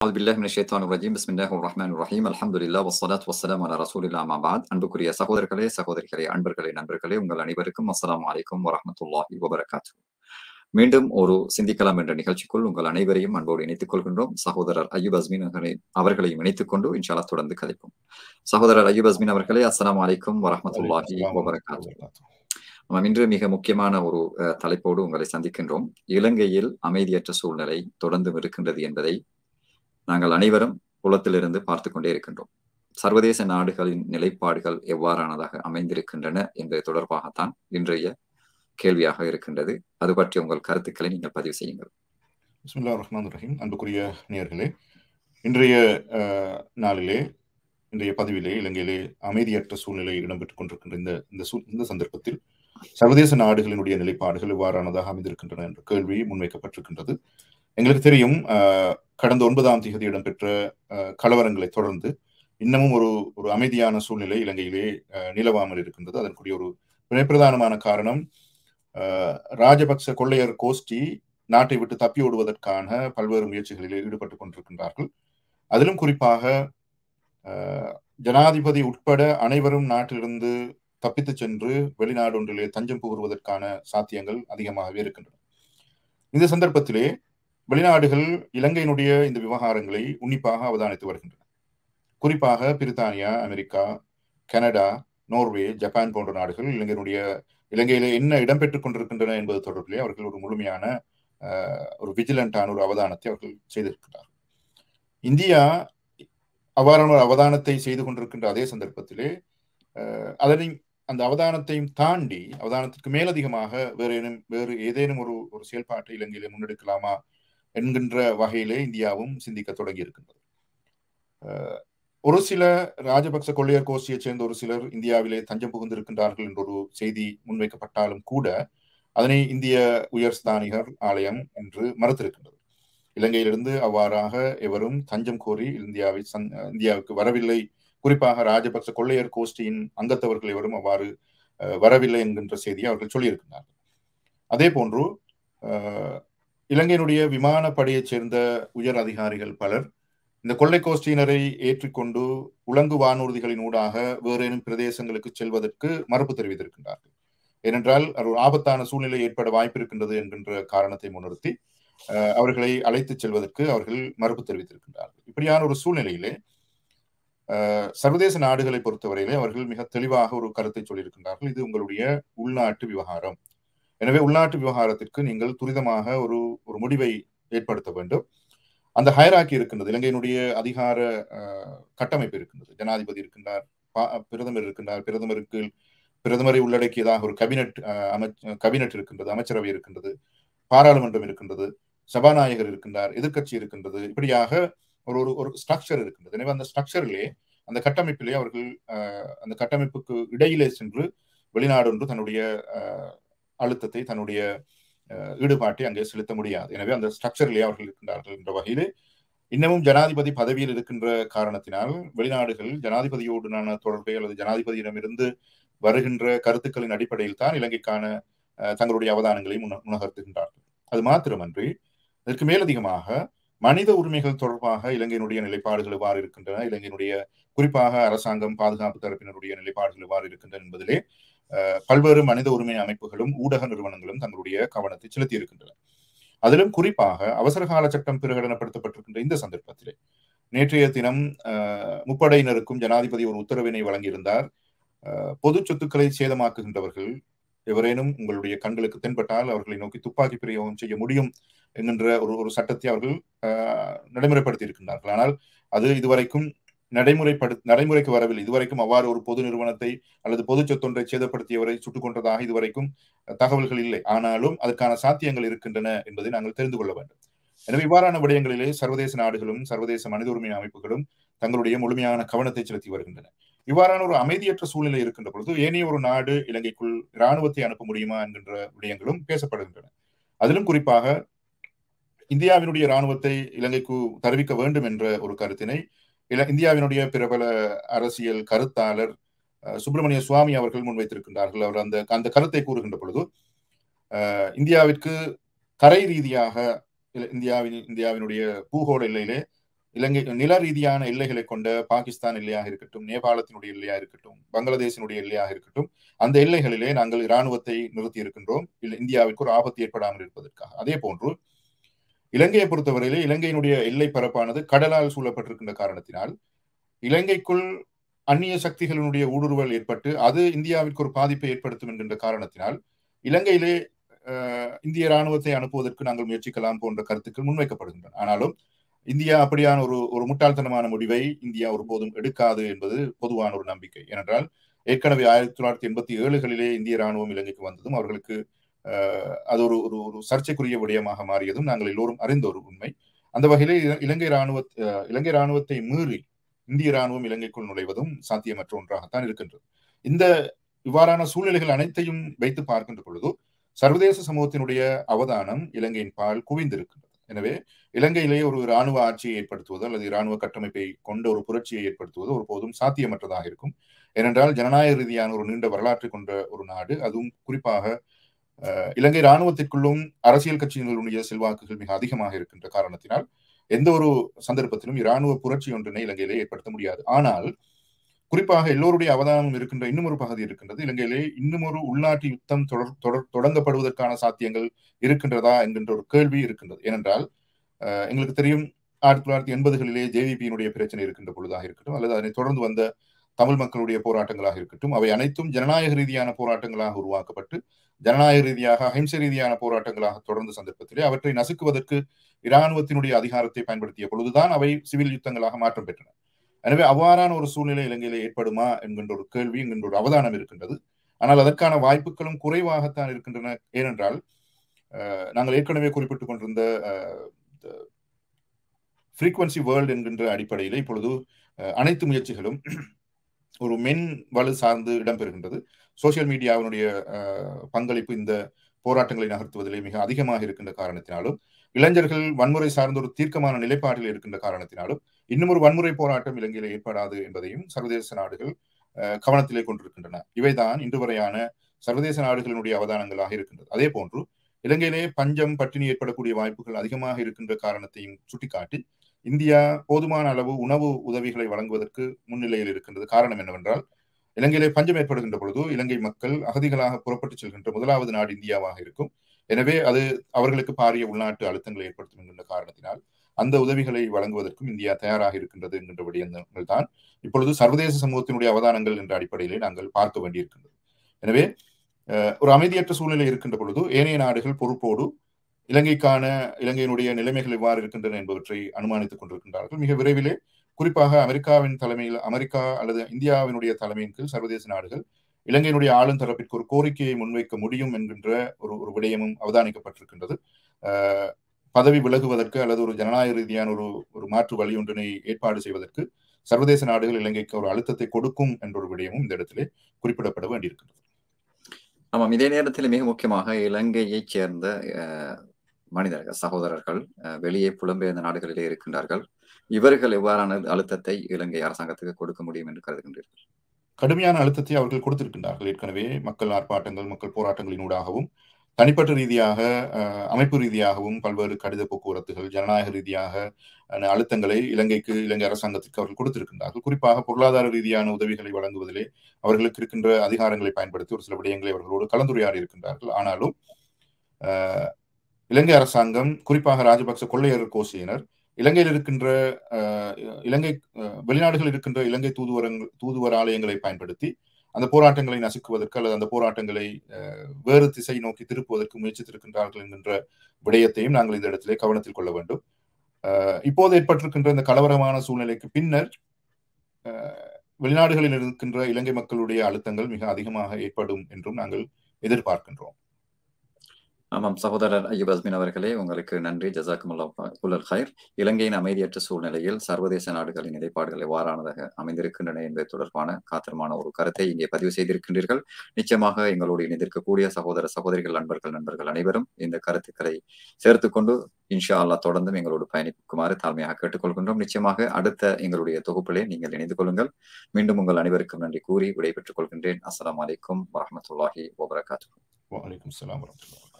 أعوذ بالله من الشيطان الرجيم بسم الله الرحمن الرحيم الحمد لله والصلاة والسلام على رسول الله أما بعد அன்புக்குரிய சகோதரர்களே சகோதரிகளே அன்பர்களே நண்பர்களே உங்கள் அனைவருக்கும் அஸ்ஸலாமு அலைக்கும் வரஹ்மத்துல்லாஹி வபரகாத்து மீண்டும் ஒரு சிந்திக்கலாம் என்ற நிகழ்ச்சிக்குள் உங்கள் அனைவரையும் அன்போடு இணைத்துக் கொள்கின்றோம் சகோதரர் அய்யூப் அஸ்மின் அவர்களை அவர்களையும் இணைத்துக் கொண்டு இன்ஷால்லா தொடர்ந்து கதைப்போம் சகோதரர் அய்யூப் அஸ்மின் அவர்களே அஸ்ஸலாமு அலைக்கும் வரஹ்மத்துல்லாஹி வபரகாத்து நாம் இன்று மிக முக்கியமான ஒரு அஹ், தலைப்போடு உங்களை சந்திக்கின்றோம் இலங்கையில் அமைதியற்ற சூழ்நிலை தொடர்ந்து இருக்கின்றது என்பதை நாங்கள் அனைவரும் புலத்திலிருந்து பார்த்து கொண்டே இருக்கின்றோம் சர்வதேச நாடுகளின் நிலைப்பாடுகள் எவ்வாறானதாக அமைந்திருக்கின்றன என்பது தொடர்பாகத்தான் இன்றைய கேள்வியாக இருக்கின்றது அது பற்றி உங்கள் கருத்துக்களை நீங்கள் பதிவு செய்யுங்கள் பிஸ்மில்லா ரஹ்மான் ரஹீம் அன்புக்குரிய நேயர்களே இன்றைய அஹ், நாளிலே இன்றைய பதிவிலே இலங்கையிலே அமைதியற்ற சூழ்நிலை இடம்பெற்றுக் கொண்டிருக்கின்ற இந்த இந்த சூ- இந்த சந்தர்ப்பத்தில் சர்வதேச நாடுகளினுடைய நிலைப்பாடுகள் எவ்வாறானதாக அமைந்திருக்கின்றன என்ற கேள்வி முன்வைக்கப்பட்டிருக்கின்றது எங்களுக்கு தெரியும் அஹ், கடந்த ஒன்பதாம் தேதி இடம்பெற்ற அஹ், கலவரங்களை தொடர்ந்து இன்னமும் ஒரு ஒரு அமைதியான சூழ்நிலை இலங்கையிலே அஹ், நிலவாமல் இருக்கின்றது அதற்குரிய ஒரு மிக பிரதானமான காரணம் அஹ், ராஜபக்ச கொள்ளையர் கோஷ்டி நாட்டை விட்டு தப்பி ஓடுவதற்கான பல்வேறு முயற்சிகளிலே ஈடுபட்டுக் கொண்டிருக்கின்றார்கள் அதிலும் குறிப்பாக அஹ், ஜனாதிபதி உட்பட அனைவரும் நாட்டிலிருந்து தப்பித்துச் சென்று வெளிநாடு ஒன்றிலே தஞ்சம் புகுவதற்கான சாத்தியங்கள் அதிகமாகவே இருக்கின்றன இந்த சந்தர்ப்பத்திலே வெளிநாடுகள் இலங்கையினுடைய இந்த விவகாரங்களை உன்னிப்பாக அவதானித்து வருகின்றன குறிப்பாக பிரித்தானியா அமெரிக்கா கனடா நோர்வே ஜப்பான் போன்ற நாடுகள் இலங்கையினுடைய இலங்கையிலே என்ன இடம்பெற்றுக் கொண்டிருக்கின்றன என்பது தொடர்பிலே அவர்கள் ஒரு முழுமையான அஹ், ஒரு விஜிலண்டான ஒரு அவதானத்தை அவர்கள் செய்திருக்கிறார் இந்தியா அவ்வாறான ஒரு அவதானத்தை செய்து கொண்டிருக்கின்ற அதே சந்தர்ப்பத்திலே அஹ், அதனை அந்த அவதானத்தையும் தாண்டி அவதானத்திற்கு மேலதிகமாக வேறு ஏனும் வேறு ஏதேனும் ஒரு ஒரு செயல்பாட்டை இலங்கையிலே முன்னெடுக்கலாமா என்கின்ற வகையிலே இந்தியாவும் சிந்திக்க தொடங்கி இருக்கின்றது அஹ், ஒரு சில ராஜபக்ச கொள்ளையர் கோஷ்டியைச் சேர்ந்த ஒரு சிலர் இந்தியாவிலே தஞ்சம் புகுந்திருக்கின்றார்கள் என்ற ஒரு செய்தி முன்வைக்கப்பட்டாலும் கூட அதனை இந்திய உயர் ஸ்தானிகர் ஆலயம் என்று மறுத்திருக்கின்றது இலங்கையிலிருந்து அவ்வாறாக எவரும் தஞ்சம் கோரி இந்தியாவை சந்- இந்தியாவுக்கு வரவில்லை குறிப்பாக ராஜபக்ச கொள்ளையர் கோஷ்டியின் அங்கத்தவர்கள் எவரும் அவ்வாறு அஹ், வரவில்லை என்கின்ற செய்தியை அவர்கள் சொல்லியிருக்கிறார்கள் அதே போன்று அஹ், இலங்கையினுடைய விமானப்படையைச் சேர்ந்த உயர் அதிகாரிகள் பலர் இந்த கொள்ளை கோஷ்டியினரை ஏற்றிக்கொண்டு உலங்கு வானூர்திகளின் ஊடாக வேறேனும் பிரதேசங்களுக்கு செல்வதற்கு மறுப்பு தெரிவித்திருக்கின்றார்கள் ஏனென்றால் அது ஒரு ஆபத்தான சூழ்நிலை ஏற்பட வாய்ப்பு இருக்கின்றது என்கின்ற காரணத்தை முன்னிறுத்தி அஹ், அவர்களை அழைத்துச் செல்வதற்கு அவர்கள் மறுப்பு தெரிவித்திருக்கின்றார்கள் இப்படியான ஒரு சூழ்நிலையிலே அஹ், சர்வதேச நாடுகளை பொறுத்தவரையிலே அவர்கள் மிக தெளிவாக ஒரு கருத்தை சொல்லியிருக்கின்றார்கள் இது உங்களுடைய உள்நாட்டு விவகாரம் எனவே உள்நாட்டு விவகாரத்திற்கு நீங்கள் துரிதமாக ஒரு ஒரு முடிவை ஏற்படுத்த வேண்டும் அந்த ஹயராக்கி இருக்கின்றது இலங்கையினுடைய அதிகார அஹ், கட்டமைப்பு இருக்கின்றது ஜனாதிபதி இருக்கின்றார் பா- பிரதமர் இருக்கின்றார் பிரதமருக்கு பிரதமரை உள்ளடக்கியதாக ஒரு கபினட் அஹ், அமைச் கபினட் இருக்கின்றது அமைச்சரவை இருக்கின்றது பாராளுமன்றம் இருக்கின்றது சபாநாயகர் இருக்கின்றார் எதிர்க்கட்சி இருக்கின்றது இப்படியாக ஒரு ஒரு ஒரு ஸ்ட்ரக்சர் இருக்கின்றது எனவே அந்த ஸ்ட்ரக்சரிலே அந்த கட்டமைப்பிலே அவர்கள் அஹ், அந்த கட்டமைப்புக்கு இடையிலே சென்று வெளிநாடு ஒன்று தன்னுடைய அஹ், அழுத்தத்தை தன்னுடைய அஹ், ஈடுபாட்டை அங்கே செலுத்த முடியாது எனவே அந்த ஸ்ட்ரக்சரிலே அவர்கள் இருக்கின்றார்கள் என்ற வகையிலே இன்னமும் ஜனாதிபதி பதவியில் இருக்கின்ற காரணத்தினால் வெளிநாடுகள் ஜனாதிபதியோடுனான தொடர்பை அல்லது ஜனாதிபதியிடமிருந்து வருகின்ற கருத்துக்களின் அடிப்படையில் தான் இலங்கைக்கான அஹ், தங்களுடைய அவதானங்களை முன்ன முன்னகர்த்துகின்றார்கள் அது மாத்திரமன்றி இதற்கு மேலதிகமாக மனித உரிமைகள் தொடர்பாக இலங்கையினுடைய நிலைப்பாடுகள் எவ்வாறு இருக்கின்றன இலங்கையினுடைய குறிப்பாக அரசாங்கம் பாதுகாப்பு தரப்பினருடைய நிலைப்பாடுகள் எவ்வாறு இருக்கின்றன என்பதிலே அஹ், பல்வேறு மனித உரிமை அமைப்புகளும் ஊடக நிறுவனங்களும் தங்களுடைய கவனத்தை செலுத்தி இருக்கின்றன அதிலும் குறிப்பாக அவசரகால சட்டம் பிரகடனப்படுத்தப்பட்டிருக்கின்ற இந்த சந்தர்ப்பத்திலே நேற்றைய தினம் அஹ், முப்படையினருக்கும் ஜனாதிபதி ஒரு உத்தரவினை வழங்கியிருந்தார் அஹ், பொது சொத்துக்களை சேதமாக்குகின்றவர்கள் எவரேனும் உங்களுடைய கண்களுக்கு தென்பட்டால் அவர்களை நோக்கி துப்பாக்கி பிரயோகம் செய்ய முடியும் என்கின்ற ஒரு ஒரு சட்டத்தை அவர்கள் அஹ், நடைமுறைப்படுத்தி இருக்கின்றார்கள் ஆனால் அது இதுவரைக்கும் நடைமுறைப்படு நடைமுறைக்கு வரவில்லை இதுவரைக்கும் அவ்வாறு ஒரு பொது நிறுவனத்தை அல்லது பொது சொத்தொன்றை சேதப்படுத்தியவரை சுட்டுக் கொன்றதாக இதுவரைக்கும் தகவல்கள் இல்லை ஆனாலும் அதற்கான சாத்தியங்கள் இருக்கின்றன என்பதை நாங்கள் தெரிந்து கொள்ள வேண்டும் எனவே இவ்வாறான விடயங்களிலே சர்வதேச நாடுகளும் சர்வதேச மனித உரிமை அமைப்புகளும் தங்களுடைய முழுமையான கவனத்தை செலுத்தி வருகின்றன இவ்வாறான ஒரு அமைதியற்ற சூழ்நிலை இருக்கின்ற பொழுது ஏனைய ஒரு நாடு இலங்கைக்குள் இராணுவத்தை அனுப்ப முடியுமா என்கின்ற விடயங்களும் பேசப்படுகின்றன அதிலும் குறிப்பாக இந்தியாவினுடைய இராணுவத்தை இலங்கைக்கு தருவிக்க வேண்டும் என்ற ஒரு கருத்தினை இல- இந்தியாவினுடைய பிரபல அரசியல் கருத்தாளர் அஹ், சுப்பிரமணிய சுவாமி அவர்கள் முன்வைத்திருக்கின்றார்கள் அவர் அந்த அந்த கருத்தை கூறுகின்ற பொழுது அஹ், இந்தியாவிற்கு கரை ரீதியாக இல- இந்தியாவின் இந்தியாவினுடைய பூகோள எல்லையிலே இலங்கை நில ரீதியான எல்லைகளை கொண்ட பாகிஸ்தான் எல்லையாக இருக்கட்டும் நேபாளத்தினுடைய எல்லையாக இருக்கட்டும் பங்களாதேஷினுடைய எல்லையாக இருக்கட்டும் அந்த எல்லைகளிலே நாங்கள் இராணுவத்தை நிறுத்தி இருக்கின்றோம் இந்தியாவிற்கு ஒரு ஆபத்து ஏற்படாமல் இருப்பதற்காக அதே போன்று இலங்கையை பொறுத்தவரையிலே இலங்கையினுடைய எல்லை பரப்பானது கடலால் சூழப்பட்டிருக்கின்ற காரணத்தினால் இலங்கைக்குள் அந்நிய சக்திகளினுடைய ஊடுருவல் ஏற்பட்டு அது இந்தியாவிற்கு ஒரு பாதிப்பை ஏற்படுத்தும் என்கின்ற காரணத்தினால் இலங்கையிலே இந்திய இராணுவத்தை அனுப்புவதற்கு நாங்கள் முயற்சிக்கலாம் போன்ற கருத்துக்கள் முன்வைக்கப்படுகின்றன ஆனாலும் இந்தியா அப்படியான ஒரு ஒரு முட்டாள்தனமான முடிவை இந்தியா ஒருபோதும் எடுக்காது என்பது பொதுவான ஒரு நம்பிக்கை ஏனென்றால் ஏற்கனவே ஆயிரத்தி தொள்ளாயிரத்தி எண்பத்தி ஏழுகளிலே இந்திய ராணுவம் இலங்கைக்கு வந்ததும் அவர்களுக்கு அது ஒரு ஒரு ஒரு சர்ச்சைக்குரிய விடயமாக மாறியதும் நாங்கள் எல்லோரும் அறிந்த ஒரு உண்மை அந்த வகையிலே இலங்கை ராணுவ இலங்கை ராணுவத்தை மீறி இந்திய ராணுவம் இலங்கைக்குள் நுழைவதும் சாத்தியமற்ற ஒன்றாகத்தான் இருக்கின்றது இந்த இவ்வாறான சூழ்நிலைகள் அனைத்தையும் வைத்து பார்க்கின்ற பொழுது சர்வதேச சமூகத்தினுடைய அவதானம் இலங்கையின் பால் குவிந்திருக்கின்றது எனவே இலங்கையிலே ஒரு இராணுவ ஆட்சியை ஏற்படுத்துவது அல்லது இராணுவ கட்டமைப்பை கொண்ட ஒரு புரட்சியை ஏற்படுத்துவது ஒருபோதும் சாத்தியமற்றதாக இருக்கும் ஏனென்றால் ஜனநாயக ரீதியான ஒரு நீண்ட வரலாற்றை கொண்ட ஒரு நாடு அதுவும் குறிப்பாக இலங்கை இராணுவத்திற்குள்ளும் அரசியல் கட்சிகளுடைய செல்வாக்குகள் மிக அதிகமாக இருக்கின்ற காரணத்தினால் எந்த ஒரு சந்தர்ப்பத்திலும் இராணுவ புரட்சி ஒன்றினை இலங்கையிலே ஏற்படுத்த முடியாது ஆனால் குறிப்பாக எல்லோருடைய அவதானமும் இருக்கின்ற இன்னும் ஒரு பகுதி இருக்கின்றது இலங்கையிலே இன்னும் ஒரு உள்நாட்டு யுத்தம் தொடர் தொடர் தொடங்கப்படுவதற்கான சாத்தியங்கள் இருக்கின்றதா என்கின்ற ஒரு கேள்வி இருக்கின்றது ஏனென்றால் எங்களுக்கு தெரியும் ஆயிரத்தி தொள்ளாயிரத்தி எண்பதுகளிலே ஜேவிபியினுடைய பிரச்சனை இருக்கின்ற பொழுதாக இருக்கட்டும் அல்லது அதனை தொடர்ந்து வந்த தமிழ் மக்களுடைய போராட்டங்களாக இருக்கட்டும் அவை அனைத்தும் ஜனநாயக ரீதியான போராட்டங்களாக உருவாக்கப்பட்டு ஜனநாயக ரீதியாக அஹிம்சை ரீதியான போராட்டங்களாக தொடர்ந்த சந்தர்ப்பத்திலே அவற்றை நசுக்குவதற்கு இராணுவத்தினுடைய அதிகாரத்தை பயன்படுத்திய பொழுதுதான் அவை சிவில் யுத்தங்களாக மாற்றம் பெற்றன எனவே அவ்வாறான ஒரு சூழ்நிலை இலங்கையில ஏற்படுமா என்கின்ற ஒரு கேள்வி என்கின்ற ஒரு அவதானம் இருக்கின்றது ஆனால் அதற்கான வாய்ப்புகளும் குறைவாகத்தான் இருக்கின்றன ஏனென்றால் நாங்கள் ஏற்கனவே குறிப்பிட்டுக் கொண்டிருந்த ஃப்ரீக்வன்சி வேர்ல்டு என்கின்ற அடிப்படையில் இப்பொழுது அனைத்து முயற்சிகளும் ஒரு மென் வலு சார்ந்து இடம்பெறுகின்றது சோசியல் மீடியாவினுடைய பங்களிப்பு இந்த போராட்டங்களை நகர்த்துவதிலே மிக அதிகமாக இருக்கின்ற காரணத்தினாலும் இளைஞர்கள் வன்முறை சார்ந்த ஒரு தீர்க்கமான நிலைப்பாட்டில் இருக்கின்ற காரணத்தினாலும் இன்னும் ஒரு வன்முறை போராட்டம் இலங்கையில் ஏற்படாது என்பதையும் சர்வதேச நாடுகள் கவனத்திலே கொண்டிருக்கின்றன இவைதான் இன்று வரையான சர்வதேச நாடுகளினுடைய அவதானங்களாக இருக்கின்றது அதே போன்று இலங்கையிலே பஞ்சம் பட்டினி ஏற்படக்கூடிய வாய்ப்புகள் அதிகமாக இருக்கின்ற காரணத்தையும் சுட்டிக்காட்டி இந்தியா போதுமான அளவு உணவு உதவிகளை வழங்குவதற்கு முன்னிலையில் இருக்கின்றது காரணம் என்னவென்றால் இலங்கையிலே பஞ்சம் ஏற்படுகின்ற பொழுது இலங்கை மக்கள் அகதிகளாக புறப்பட்டு செல்கின்ற முதலாவது நாடு இந்தியாவாக இருக்கும் எனவே அது அவர்களுக்கு பாரிய உள்நாட்டு அழுத்தங்களை ஏற்படுத்தும் என்கின்ற காரணத்தினால் அந்த உதவிகளை வழங்குவதற்கும் இந்தியா தயாராக இருக்கின்றது என்கின்ற விடயங்கள் தான் இப்பொழுது சர்வதேச சமூகத்தினுடைய அவதானங்கள் என்ற அடிப்படையிலே நாங்கள் பார்க்க வேண்டியிருக்கின்றது எனவே ஒரு அமைதியற்ற சூழ்நிலை இருக்கின்ற பொழுது ஏனைய நாடுகள் பொறுப்போடு இலங்கைக்கான இலங்கையினுடைய நிலைமைகள் எவ்வாறு இருக்கின்றன என்பவற்றை அனுமானித்துக் கொண்டிருக்கின்றார்கள் மிக விரைவிலே குறிப்பாக அமெரிக்காவின் தலைமையில் அமெரிக்கா அல்லது இந்தியாவினுடைய தலைமையின் கீழ் சர்வதேச நாடுகள் இலங்கையினுடைய ஆளும் தரப்பிற்கு ஒரு கோரிக்கையை முன்வைக்க முடியும் என்கின்ற ஒரு ஒரு விடயமும் அவதானிக்கப்பட்டிருக்கின்றது பதவி விலகுவதற்கு அல்லது ஒரு ஜனநாயக ரீதியான ஒரு ஒரு மாற்று வழி ஒன்றினை ஏற்பாடு செய்வதற்கு சர்வதேச நாடுகள் இலங்கைக்கு ஒரு அழுத்தத்தை கொடுக்கும் என்ற ஒரு விடயமும் இந்த இடத்திலே குறிப்பிடப்பட வேண்டியிருக்கின்றது ஆமாம் இதே நேரத்தில் மிக முக்கியமாக இலங்கையைச் சேர்ந்த மனிதர்கள் சகோதரர்கள் வெளியே புலம்பெயர்ந்த நாடுகளிலே இருக்கின்றார்கள் இவர்கள் எவ்வாறான அழுத்தத்தை இலங்கை அரசாங்கத்துக்கு கொடுக்க முடியும் என்று கருதுகின்றீர்கள் கடுமையான அழுத்தத்தை அவர்கள் கொடுத்திருக்கின்றார்கள் ஏற்கனவே மக்கள் ஆர்ப்பாட்டங்கள் மக்கள் போராட்டங்களினூடாகவும் தனிப்பட்ட ரீதியாக அமைப்பு ரீதியாகவும் பல்வேறு கடித போக்குவரத்துகள் ஜனநாயக ரீதியாக அழுத்தங்களை இலங்கைக்கு இலங்கை அரசாங்கத்திற்கு அவர்கள் கொடுத்திருக்கின்றார்கள் குறிப்பாக பொருளாதார ரீதியான உதவிகளை வழங்குவதிலே அவர்களுக்கு இருக்கின்ற அதிகாரங்களை பயன்படுத்தி ஒரு சில விடயங்களை அவர்களோடு கலந்துரையாடி இருக்கின்றார்கள் ஆனாலும் இலங்கை அரசாங்கம் குறிப்பாக ராஜபக்ச கொள்ளையர் கோஷியினர் இலங்கையில் இருக்கின்ற இலங்கை வெளிநாடுகளில் இருக்கின்ற இலங்கை தூதுவரங்கள் தூதுவர் ஆலயங்களை பயன்படுத்தி அந்த போராட்டங்களை நசுக்குவதற்கு அல்லது அந்த போராட்டங்களை வேறு திசை நோக்கி திருப்புவதற்கு முயற்சித்திருக்கின்றார்கள் என்கின்ற விடயத்தையும் நாங்கள் இந்த இடத்திலே கவனத்தில் கொள்ள வேண்டும் இப்போது ஏற்பட்டிருக்கின்ற இந்த கலவரமான சூழ்நிலைக்கு பின்னர் வெளிநாடுகளில் இருக்கின்ற இலங்கை மக்களுடைய அழுத்தங்கள் மிக அதிகமாக ஏற்படும் என்றும் நாங்கள் எதிர்பார்க்கின்றோம் ஆமாம் சகோதரர் ஐயூப் அஸ்மின் அவர்களே உங்களுக்கு நன்றி ஜசாக்குமுல்லா ஹைர் இலங்கையின் அமைதியற்ற சூழ்நிலையில் சர்வதேச நாடுகளின் நிலைப்பாடுகள் எவ்வாறானதாக அமைந்திருக்கின்றன என்பது தொடர்பான காத்திரமான ஒரு கருத்தை இங்கே பதிவு செய்திருக்கின்றீர்கள் நிச்சயமாக எங்களோடு இணைந்திருக்கக்கூடிய சகோதர சகோதரிகள் நண்பர்கள் நண்பர்கள் அனைவரும் இந்த கருத்துக்களை சேர்த்துக்கொண்டு இன்ஷா அல்லா தொடர்ந்தும் எங்களோடு பயணிக்குமாறு தாழ்மையாக கேட்டுக்கொள்கின்றோம் நிச்சயமாக அடுத்த எங்களுடைய தொகுப்பிலே நீங்கள் இணைந்து கொள்ளுங்கள் மீண்டும் உங்கள் அனைவருக்கும் நன்றி கூறி விடைபெற்றுக் கொள்கின்றேன் அஸ்லாம் வலைக்கும் வரமத்துல்லாஹி வபரகாத்து வலைக்கம் அஸ்லாம் வரமத்துல்லாஹி